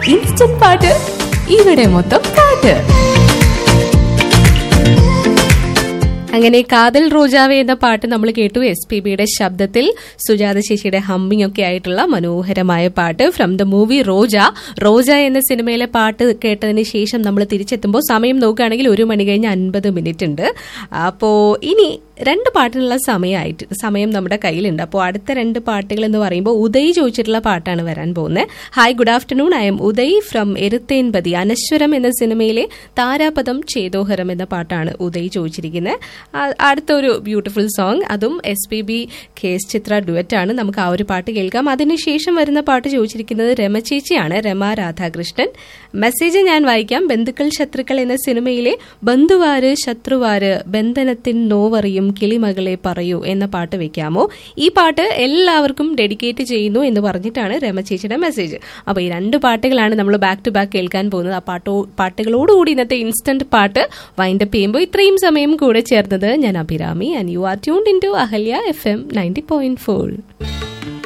instant പാട്ട് ഇവിടെ മൊത്തം പാട്ട് അങ്ങനെ കാതൽ റോജാവേ എന്ന പാട്ട് നമ്മൾ കേട്ടു എസ് പി ബിയുടെ ശബ്ദത്തിൽ സുജാത ശശിയുടെ ഹമ്മിങ് ഒക്കെ ആയിട്ടുള്ള മനോഹരമായ പാട്ട് from the movie Roja Roja എന്ന സിനിമയിലെ പാട്ട് കേട്ടതിന് ശേഷം നമ്മൾ തിരിച്ചെത്തുമ്പോൾ സമയം നോക്കുകയാണെങ്കിൽ ഒരു മണി കഴിഞ്ഞ് അൻപത് മിനിറ്റ് ഉണ്ട് അപ്പോൾ ഇനി രണ്ട് പാട്ടിനുള്ള സമയമായിട്ട് സമയം നമ്മുടെ കയ്യിലുണ്ട് അപ്പോൾ അടുത്ത രണ്ട് പാട്ടുകൾ എന്ന് പറയുമ്പോൾ ഉദയ് ചോദിച്ചിട്ടുള്ള പാട്ടാണ് വരാൻ പോകുന്നത് hi good afternoon I'm Uday from Eruthenpathy Anaswaram എന്ന സിനിമയിലെ താരാപദം ചേതോഹരം എന്ന പാട്ടാണ് ഉദയ് ചോദിച്ചിരിക്കുന്നത് ആ- അടുത്തൊരു ബ്യൂട്ടിഫുൾ സോങ് അതും S P B K S Chithra duet ആണ് നമുക്ക് ആ ഒരു പാട്ട് കേൾക്കാം അതിനുശേഷം വരുന്ന പാട്ട് ചോദിച്ചിരിക്കുന്നത് രമചേച്ചിയാണ് രമ രാധാകൃഷ്ണൻ മെസ്സേജ് ഞാൻ വായിക്കാം ബന്ധുക്കൾ ശത്രുക്കൾ എന്ന സിനിമയിലെ ബന്ധുവാര് ശത്രുവാര് ബന്ധനത്തിൻ നോവറിയും കിളിമകളെ പറയൂ എന്ന പാട്ട് വെക്കാമോ ഈ പാട്ട് എല്ലാവർക്കും ഡെഡിക്കേറ്റ് ചെയ്യുന്നു എന്ന് പറഞ്ഞിട്ടാണ് രമചേച്ചിയുടെ മെസ്സേജ് അപ്പോൾ ഈ രണ്ട് പാട്ടുകളാണ് നമ്മൾ ബാക്ക് ടു ബാക്ക് കേൾക്കാൻ പോകുന്നത് ആ പാട്ടോ പാട്ടുകളോടുകൂടി ഇന്നത്തെ ഇൻസ്റ്റന്റ് പാട്ട് വൈൻഡപ്പ് ചെയ്യുമ്പോൾ ഇത്രയും സമയം കൂടെ ചേർന്നത് ഞാൻ Abhirami and you are tuned in to Ahalya F M ninety point four